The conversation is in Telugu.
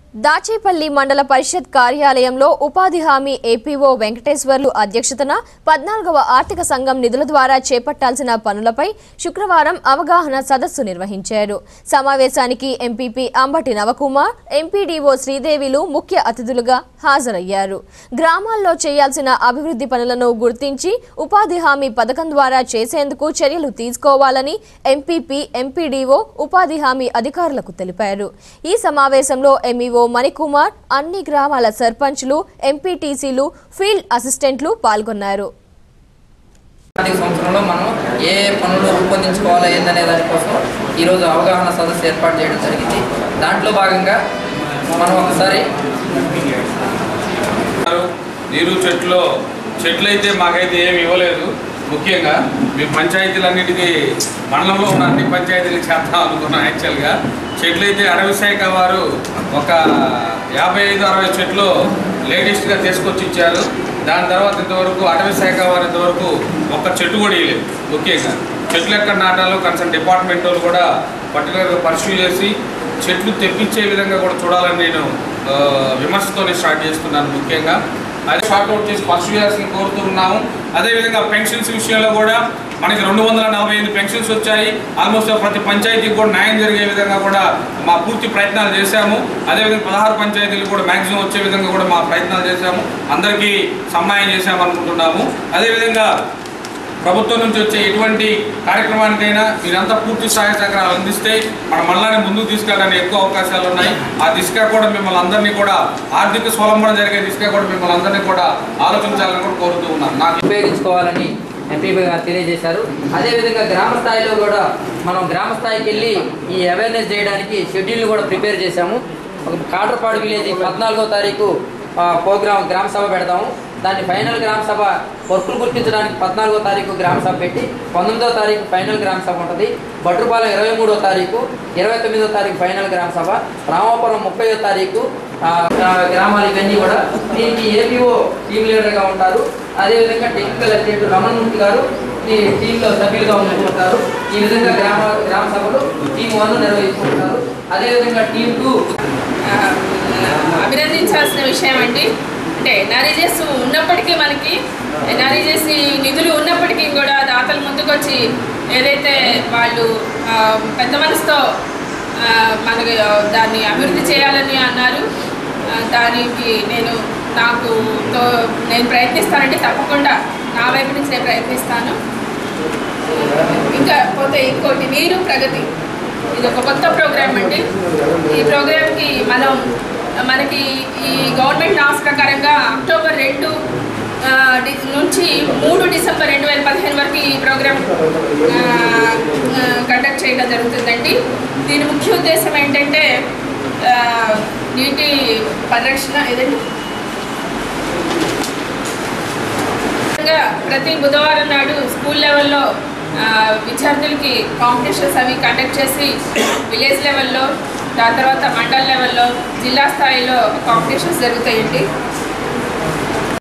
దాచేపల్లి మండల పరిషత్ కార్యాలయంలో ఉపాధి హామీ ఏపీఓ వెంకటేశ్వర్లు అధ్యక్షతన పద్నాలుగవ ఆర్థిక సంఘం నిధుల ద్వారా చేపట్టాల్సిన పనులపై శుక్రవారం అవగాహన సదస్సు నిర్వహించారు సమావేశానికి ఎంపీపీ అంబటి నవకుమార్ ఎంపీడీఓ శ్రీదేవిలు ముఖ్య అతిథులుగా హాజరయ్యారు గ్రామాల్లో చేయాల్సిన అభివృద్ధి పనులను గుర్తించి ఉపాధి హామీ పథకం ద్వారా చేసేందుకు చర్యలు తీసుకోవాలని ఎంపీపీ ఎంపీడీఓ ఉపాధి హామీ అధికారులకు తెలిపారు ఈ సమావేశంలో ఎంఈఓ మణికుమార్ అన్ని గ్రామాల సర్పంచ్లు ఎంపీటీసీలు ఫీల్డ్ అసిస్టెంట్లు పాల్గొన్నారు ఆర్థిక సంవత్సరంలో మనం ఏ ఏ పనులు రూపొందించుకోవాలో ఏందనే దానికోసం ఈరోజు అవగాహన సదస్సు ఏర్పాటు చేయడం జరిగింది దాంట్లో భాగంగా మనం ఒకసారి గారు, నీరు చెట్లు చెట్లు అయితే మాకైతే ఏమి ఇవ్వలేదు ముఖ్యంగా మీ పంచాయతీలన్నిటికీ మండలంలో ఉన్న అన్ని పంచాయతీలకు చేద్దాం అనుకున్నాం యాక్చువల్గా చెట్లు అయితే అడవి శాఖ వారు ఒక యాభై ఐదు అరవై చెట్లు లేటెస్ట్గా తీసుకొచ్చి ఇచ్చారు దాని తర్వాత ఇంతవరకు అటవీ శాఖ వారు ఇంతవరకు ఒక్క చెట్టు కూడా ఇవ్వలేదు ముఖ్యంగా చెట్లు ఎక్కడ నాటాలో కన్సర్న్ డిపార్ట్మెంట్ వాళ్ళు కూడా పర్టికులర్గా పర్సూ చేసి చెట్లు తెప్పించే విధంగా కూడా చూడాలని నేను ఆ, విమర్శతోనే స్టార్ట్ చేస్తున్నాను ముఖ్యంగా అది షార్ట్అవుట్ చేసి పర్సూ చేయాల్సింది కోరుతున్నాము అదేవిధంగా పెన్షన్స్ విషయంలో కూడా మనకి రెండు వందల నలభై ఎనిమిది పెన్షన్స్ వచ్చాయి ఆల్మోస్ట్ ప్రతి పంచాయతీకి కూడా న్యాయం జరిగే విధంగా కూడా మా పూర్తి ప్రయత్నాలు చేశాము అదేవిధంగా పదహారు పంచాయతీలు కూడా మ్యాక్సిమం వచ్చే విధంగా కూడా మా ప్రయత్నాలు చేశాము అందరికీ సహాయం చేశాము అనుకుంటున్నాము అదేవిధంగా ప్రభుత్వం నుంచి వచ్చే ఎటువంటి కార్యక్రమానికైనా మీరంతా పూర్తి సహాయ సహకారాలు అందిస్తే మన మళ్ళాన్ని ముందుకు తీసుకెళ్ళడానికి ఎక్కువ అవకాశాలు ఉన్నాయి ఆ దిశగా కూడా మిమ్మల్ని అందరినీ కూడా ఆర్థిక స్వలంబన జరిగే దిశగా కూడా మిమ్మల్ని అందరినీ కూడా ఆలోచించాలని కూడా కోరుతూ ఉన్నాను నాకు ఉపయోగించుకోవాలని ఎంపీపీ గారు తెలియజేశారు అదేవిధంగా గ్రామ స్థాయిలో కూడా మనం గ్రామ స్థాయికి వెళ్ళి ఈ అవేర్నెస్ చేయడానికి షెడ్యూల్ని కూడా ప్రిపేర్ చేశాము ఒక కాటరపాడు విలేజ్ పద్నాలుగో తారీఖు ఆ, ప్రోగ్రాం గ్రామ సభ పెడతాము దాన్ని ఫైనల్ గ్రామ సభ వర్కులు గుర్తించడానికి పద్నాలుగో తారీఖు గ్రామ సభ పెట్టి పంతొమ్మిదో తారీఖు ఫైనల్ గ్రామ సభ ఉంటుంది బట్రుపాలెం ఇరవై మూడో తారీఖు ఇరవై తొమ్మిదో తారీఖు ఫైనల్ గ్రామ సభ రామాపురం ముప్పయో తారీఖు ఆ, ఆ, గ్రామాలు ఇవన్నీ కూడా దీనికి ఏపీఓ టీమ్ లీడర్గా ఉంటారు అదేవిధంగా టెక్నికల్ అసిస్టెంట్ రమణమూర్తి గారు ఈ టీంలో సభ్యులుగా ఉంటున్నారు ఈ విధంగా గ్రామ గ్రామ సభలు టీం వన్ నిర్వహిస్తుంటారు అదేవిధంగా టీం టూ ఆ, అభినందించాల్సిన విషయం అండి అంటే ఎన్ఆర్ఈజెస్ ఉన్నప్పటికీ మనకి ఎన్ఆర్ఈజెస్ నిధులు ఉన్నప్పటికీ కూడా దాతలు ముందుకొచ్చి ఏదైతే వాళ్ళు ఆ, పెద్ద మనసుతో ఆ, మనకి దాన్ని అభివృద్ధి చేయాలని అన్నారు ఆ, దానికి నేను నాకు తో నేను ప్రయత్నిస్తానంటే తప్పకుండా నా వైపు నుంచి నేను ప్రయత్నిస్తాను ఇంకా పోతే ఇంకోటి నీరు ప్రగతి ఇది ఒక కొత్త ప్రోగ్రామ్ అండి ఈ ప్రోగ్రామ్కి మనం మనకి ఈ గవర్నమెంట్ లాస్ ప్రకారంగా అక్టోబర్ రెండు ఆ, డి- నుంచి మూడు డిసెంబర్ రెండు వేల పదిహేను వరకు ఈ ప్రోగ్రామ్ కండక్ట్ చేయడం జరుగుతుందండి దీని ముఖ్య ఉద్దేశం ఏంటంటే ఆ, నీటి పరిరక్షణ ఏదండి ముఖ్యంగా ప్రతి బుధవారం నాడు స్కూల్ లెవెల్లో ఆ, విద్యార్థులకి కాంపిటీషన్స్ అవి కండక్ట్ చేసి విలేజ్ లెవెల్లో దాని తర్వాత మండల్ లెవెల్లో జిల్లా స్థాయిలో కాంపిటీషన్స్ జరుగుతాయండి